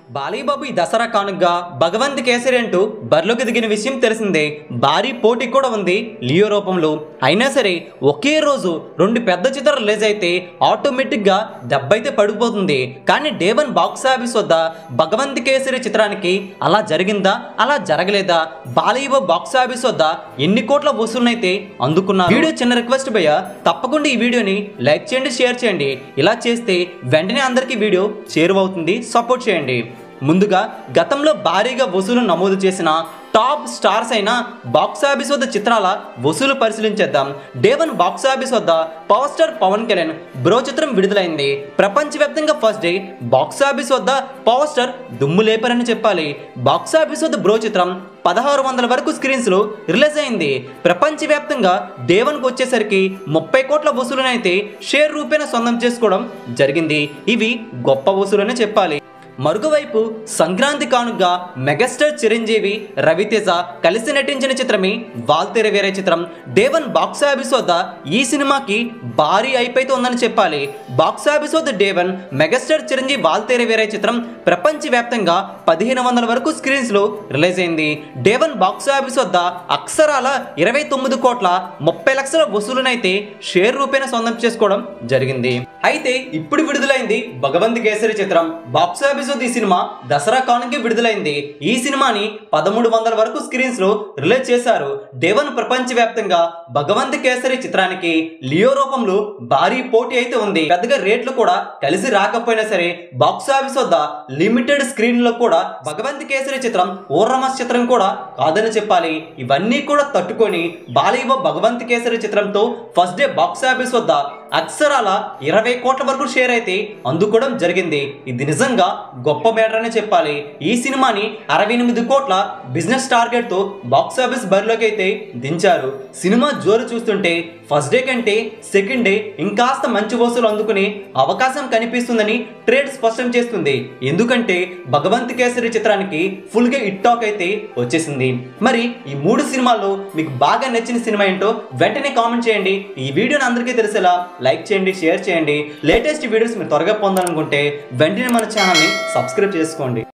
బాలీబాబు ఈ దసరా కానుగ్గా భగవంత్ కేసరి అంటూ బరిలోకి దిగిన విషయం తెలిసిందే భారీ పోటీ కూడా ఉంది లియో రూపంలో అయినా సరే ఒకే రోజు రెండు పెద్ద చిత్రాలు రిలీజ్ అయితే ఆటోమేటిక్గా దెబ్బైతే పడిపోతుంది కానీ డే వన్ బాక్స్ ఆఫీస్ వద్ద భగవంత్ కేసరి చిత్రానికి అలా జరిగిందా అలా జరగలేదా బాలీబాబు బాక్స్ ఆఫీస్ వద్ద ఎన్ని కోట్ల వసూలునైతే అందుకున్నారు వీడియో చిన్న రిక్వెస్ట్ భయ్య తప్పకుండా ఈ వీడియోని లైక్ చేయండి షేర్ చేయండి ఇలా చేస్తే వెంటనే అందరికీ వీడియో చేరువవుతుంది సపోర్ట్ చేయండి ముందుగా గతంలో భారీగా వసూలు నమోదు చేసిన టాప్ స్టార్స్ అయిన బాక్స్ ఆఫీస్ వద్ద చిత్రాల వసూలు పరిశీలించేద్దాం డే వన్ బాక్స్ ఆఫీస్ వద్ద power star Pawan Kalyan bro చిత్రం విడుదలైంది ప్రపంచవ్యాప్తంగా ఫస్ట్ డే బాక్స్ ఆఫీస్ వద్ద పవర్ స్టార్ దుమ్ము లేపరని చెప్పాలి బాక్స్ ఆఫీస్ వద్ద బ్రో చిత్రం పదహారు వందల వరకు స్క్రీన్స్ లో రిలీజ్ అయింది ప్రపంచవ్యాప్తంగా డే వన్కి వచ్చేసరికి ముప్పై కోట్ల వసూలునైతే షేర్ రూపేణ సొంతం చేసుకోవడం జరిగింది ఇవి గొప్ప వసూలని చెప్పాలి మరొకవైపు సంక్రాంతి కానుగ్గా మెగాస్టార్ చిరంజీవి రవితేజ కలిసి నటించిన చిత్రమే వాల్తెర వేరే చిత్రం డేవన్ బాక్స్ ఆఫీస్ వద్ద ఈ సినిమాకి భారీ అయిపోయి ఉందని చెప్పాలి బాక్స్ ఆఫీస్ వద్ద డేవన్ మెగాస్టార్ చిరంజీవి వాల్తెర వేరే చిత్రం ప్రపంచవ్యాప్తంగా పదిహేను వందల వరకు స్క్రీన్స్ లో రిలీజ్ అయింది డేవన్ బాక్స్ ఆఫీస్ వద్ద అక్షరాల ఇరవై తొమ్మిది కోట్ల ముప్పై లక్షల వసూలునైతే షేర్ రూపేణ సొంతం చేసుకోవడం జరిగింది అయితే ఇప్పుడు విడుదలైంది భగవంత్ కేసరి చిత్రం బాక్స్ ఆఫీస్ వద్ద ఈ సినిమా దసరా కానుకే విడుదలైంది ఈ సినిమాని పదమూడు వందల వరకు స్క్రీన్స్ లో రిలీజ్ చేశారు డేవన్ ప్రపంచవ్యాప్తంగా భగవంత్ కేసరి చిత్రానికి లియో రూపంలో భారీ పోటీ అయితే ఉంది పెద్దగా రేట్లు కూడా కలిసి రాకపోయినా సరే బాక్స్ ఆఫీస్ వద్ద లిమిటెడ్ స్క్రీన్ లో కూడా భగవంత్ కేసరి చిత్రం ఊర్రమస్ చిత్రం కూడా కాదని చెప్పాలి ఇవన్నీ కూడా తట్టుకొని బాలీవుడ్ భగవంత్ కేసరి చిత్రంతో ఫస్ట్ డే బాక్స్ ఆఫీస్ వద్ద అక్షరాల ఇరవై కోట్ల వరకు షేర్ అయితే అందుకోవడం జరిగింది ఇది నిజంగా గొప్ప మేటర్ అని చెప్పాలి ఈ సినిమాని అరవై ఎనిమిది కోట్ల బిజినెస్ టార్గెట్ తో బాక్స్ ఆఫీస్ బరిలోకి అయితే దించారు సినిమా జోరు చూస్తుంటే ఫస్ట్ డే కంటే సెకండ్ డే ఇంకాస్త మంచి వసూలు అందుకునే అవకాశం కనిపిస్తుందని ట్రేడ్ స్పష్టం చేస్తుంది ఎందుకంటే భగవంత్ కేసరి చిత్రానికి ఫుల్ గా హిట్ టాక్ అయితే వచ్చేసింది మరి ఈ మూడు సినిమాల్లో మీకు బాగా నచ్చిన సినిమా ఏంటో వెంటనే కామెంట్ చేయండి ఈ వీడియోని అందరికీ తెలిసేలా లైక్ చేయండి షేర్ చేయండి లేటెస్ట్ వీడియోస్ మీరు త్వరగా పొందాలనుకుంటే వెంటనే మన ఛానల్ని సబ్స్క్రైబ్ చేసుకోండి